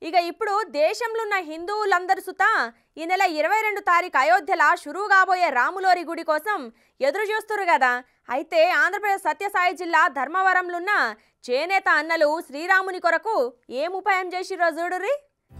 ఇక ఇప్పుడు దేశంలో ఉన్న హిందువులందరూ సుత ఈ నెల ఇరవై రెండు తారీఖు అయోధ్యల షురువు కాబోయే రాములోరి గుడి కోసం ఎదురు చూస్తున్నారు కదా అయితే ఆంధ్రప్రదేశ్ సత్యసాయి జిల్లా ధర్మవరంలో ఉన్న చేనేత అన్నలు శ్రీరాముని కొరకు ఏం ఉపాయం చేసిరో చూడుర్రి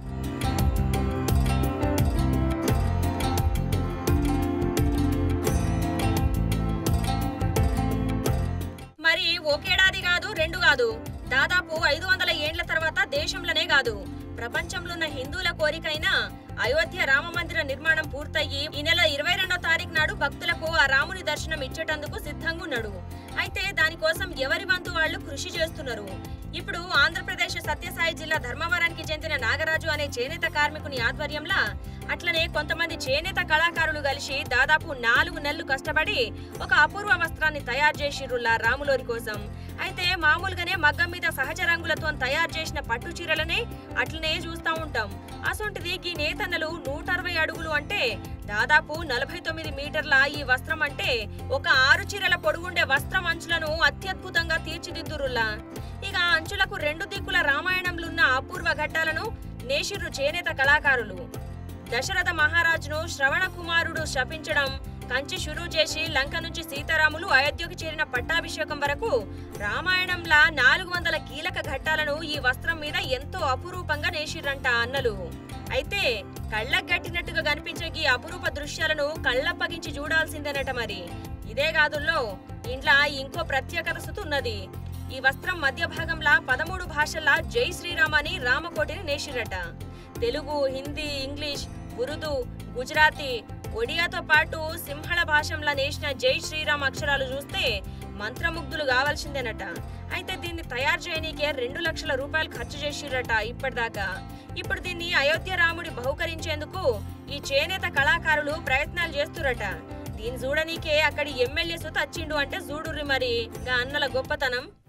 మరి ఒకేడాది కాదు రెండు కాదు దాదాపు ఐదు వందల ఏండ్ల తర్వాత దేశంలోనే కాదు ప్రపంచంలో ఉన్న హిందువుల కోరికైన అయోధ్య రామ మందిర నిర్మాణం పూర్తయి ఈ నెల ఇరవై రెండో తారీఖు నాడు భక్తులకు ఆ రాముని దర్శనం ఇచ్చేటందుకు సిద్ధంగా ఉన్నాడు అయితే దానికోసం ఎవరి వంతు వాళ్ళు కృషి చేస్తున్నారు ఇప్పుడు ఆంధ్రప్రదేశ్ సత్యసాయి జిల్లా ధర్మవరానికి చెందిన నాగరాజు అనే చేనేత కార్మికుని ఆధ్వర్యంలో అట్లనే కొంతమంది చేనేత కళాకారులు కలిసి దాదాపు నాలుగు నెలలు కష్టపడి ఒక అపూర్వ వస్త్రాన్ని తయారు చేసిర్రులా రాములోరి కోసం అయితే మామూలుగానే మగ్గం మీద సహజ రంగులతో తయారు చేసిన పట్టు చీరలనే అట్లనే చూస్తూ ఉంటాం అసొంటిది ఈ నేతన్నలు నూట అరవై అడుగులు అంటే దాదాపు నలభై తొమ్మిది మీటర్ల ఈ వస్త్రం అంటే ఒక ఆరు చీరల పొడుగుండే వస్త్రం అంచులను అత్యద్భుతంగా తీర్చిదిద్దురులా ఇక ఆ అంచులకు రెండు దిక్కుల రామాయణంలో ఉన్న అపూర్వ ఘట్టాలను నేషిర్రు చేనేత కళాకారులు దశరథ మహారాజును శ్రవణ కుమారుడు శపించడం కంచి షురూ చేసి లంక నుంచి సీతారాములు అయోధ్యకు చేరిన పట్టాభిషేకం వరకు రామాయణంలా నాలుగు వందల కీలక ఘట్టాలను ఈ వస్త్రం మీద ఎంతో అపురూపంగా నేసిర్రంట అన్నలు అయితే కళ్ళకు గట్టినట్టుగా కనిపించే ఈ అపురూప దృశ్యాలను కళ్ళప్పగించి చూడాల్సిందేనట మరి ఇదే కాదుల్లో ఇంట్లో ఇంకో ప్రత్యేకత సుతు ఉన్నది ఈ వస్త్రం మధ్య భాగంలా పదమూడు భాషల్లా జై శ్రీరామ్ అని రామకోటిని నేసిరట తెలుగు హిందీ ఇంగ్లీష్ ఉరుదు గుజరాతీ ఒడియాతో పాటు సింహళ భాషంలా నేసిన జై శ్రీరామ్ అక్షరాలు చూస్తే మంత్రముగ్ధులు కావాల్సిందేనట అయితే దీన్ని తయారు చేయనీకే రెండు లక్షల రూపాయలు ఖర్చు చేసిరట ఇప్పటిదాకా ఇప్పుడు దీన్ని అయోధ్య రాముడి బహుకరించేందుకు ఈ చేనేత కళాకారులు ప్రయత్నాలు చేస్తురట దీన్ని చూడనీకే అక్కడి ఎమ్మెల్యే సుత వచ్చిండు అంటే చూడుర్రి మరి గా అన్నల గొప్పతనం